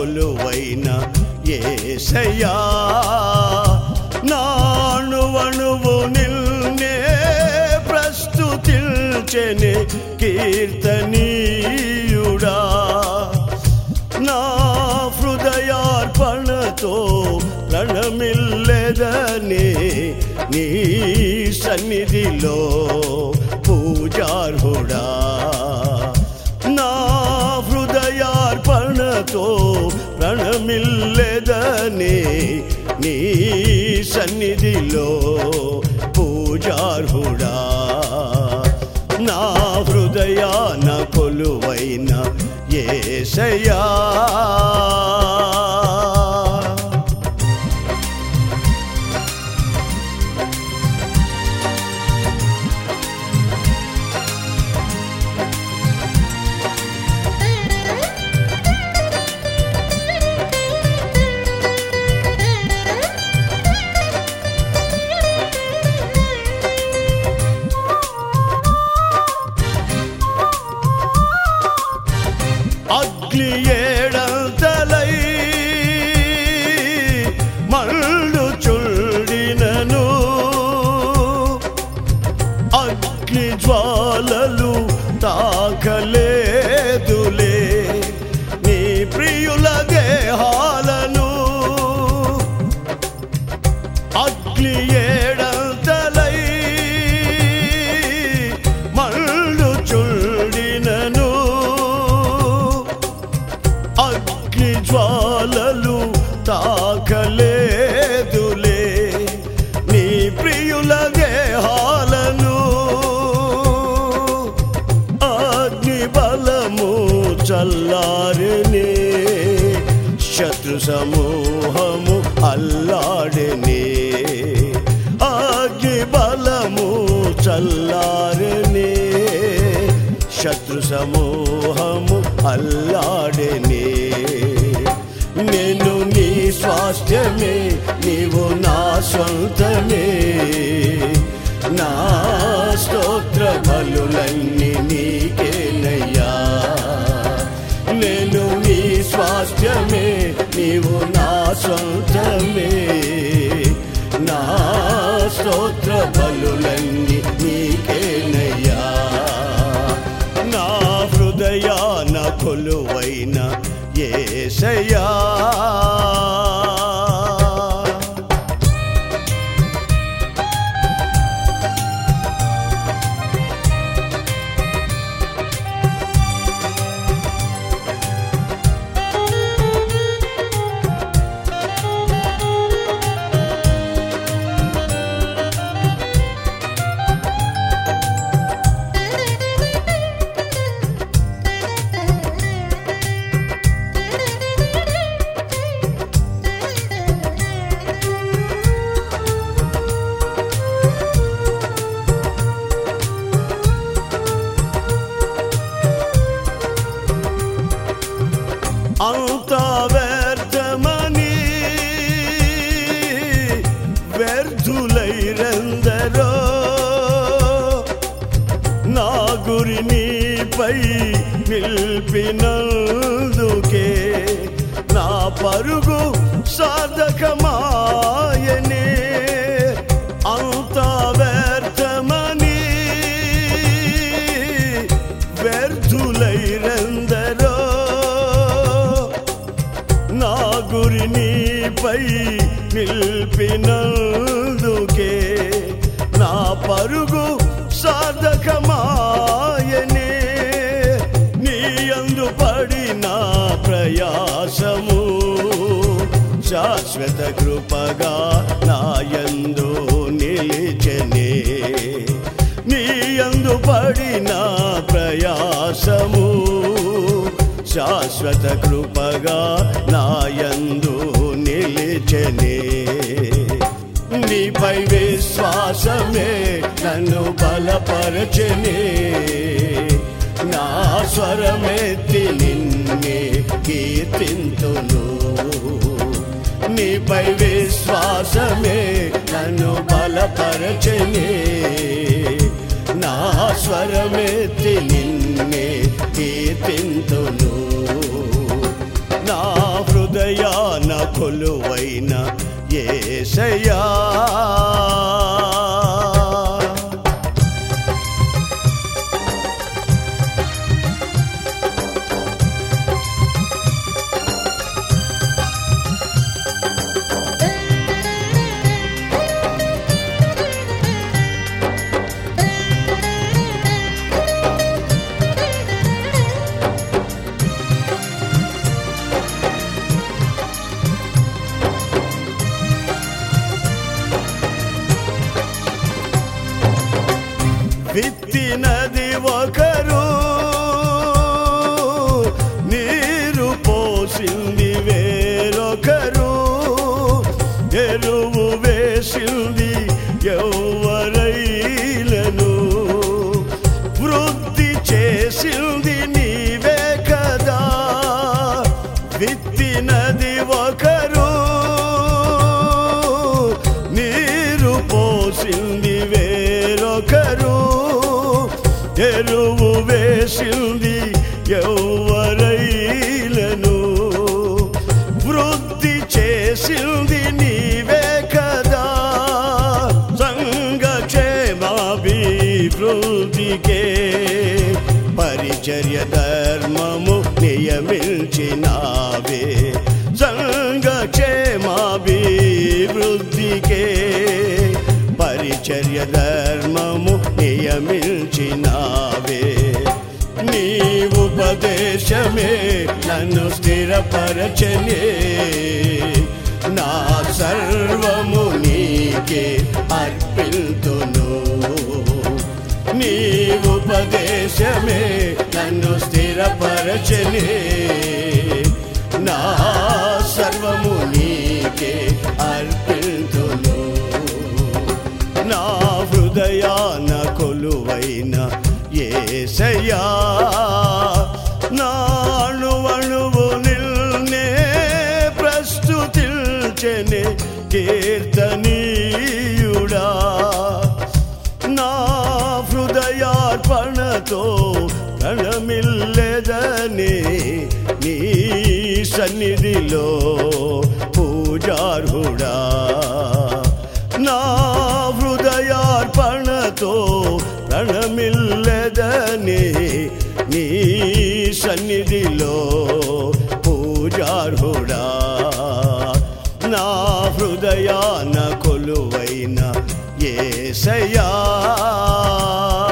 కొలువైన ఏసయ్యా నాణువణువు నిల్నే ప్రస్తుతిల్చెని కీర్తనీయుడా నా హృదయార్పణతో ప్రణమిల్లెదని నీ సన్నిధిలో పూజార్హుడా నా హృదయార్పణతో ప్రణమిల్లెదని నీ సన్నిధిలో పూజార్హుడా నా హృదయాన కొలువైన ఏసయ్యా అగ్ని ఏడంతలై మళ్ళు చుండినను అగ్ని జ్వాలలు తాకలేదులే నీ ప్రియుల దేహాలను అగ్ని ఏడంతలై మళ్ళు చుండినను అగ్ని జ్వాలలు తాకలేదులే నీ ప్రియుల దేహాలను అగ్ని బలము చల్లారనే శత్రు సమూహము అల్లాడనే అగ్ని బలము చల్లారనే శత్రు సమూహము అల్లాడనే నేను నీ స్వాస్థ్యమే నీవు నా సొంతమే నా స్తోత్ర బలులన్నీ నీకేనయ్యా నేను నీ స్వాస్థ్యమే నీవు నా సొంతమే నా స్తోత్ర బలులన్నీ నీకేనయ్యా నా హృదయాన కొలువైన ఏసయ్యా అంత వ్యర్థమని వ్యర్థులైరందరో నా గురి నీపై నిల్పినందుకే నా పరుగు సాధకమాయనే అంత వ్యర్థమని వ్యర్థులైరందరో నా గురి నీపై నిల్పినందుకే నా పరుగు సాధకమాయనే నీ అందు పడిన ప్రయాసము శాశ్వత కృపగా నాయందు నిలిచనే నీ అందు పడిన ప్రయాసము శాశ్వత కృపగా నాయందు నిలిచనే నీపై విశ్వాసమే నన్ను బలపరచనే నా స్వరమెత్తి నిన్నే కీర్తింతును నీపై విశ్వాసమే నన్ను బలపరచనే నా స్వరమెత్తి నిన్నే కీర్తింతును నా హృ కొలువైన ఏసయ్యా విత్తినది ఒకరు నీరు పోసింది వేరొకరు ఎరువు వేసింది ఎవరైలను వృద్ధి చేసింది నీవే కదా విత్తినది ఒకరు నీరు పోసింది వేరొకరు ఎరువు వేసింది ఎవరైలను వృద్ధి చేసింది నీవే కదా సంఘక్షేమాభివృద్ధికే పరిచర్య ధర్మము నియమించినావే సంఘక్షేమాభివృద్ధికే పరిచర్య ధర్మము నియమించినావే నీ ఉపదేశమే నన్ను స్థిరపరచనే నా సర్వము నీకే అర్పిల్తును నీ ఉపదేశమే నన్ను స్థిరపరచనే నా సర్వము నీకే అర్పిల్తును నా హృదయాన కొలువైన ఏసయ్యా నా అణువణువు నిల్నే ప్రస్తుతిల్చెనే కీర్తనీయుడా నా హృదయార్పణతో ప్రణమిల్లెదని నీ సన్నిధిలో పూజార్హుడా నా హృదయార్పణతో ప్రణమిల్లెదని నీ సన్నిధిలో పూజార్హుడా నా హృదయాన కొలువైన ఏసయ్యా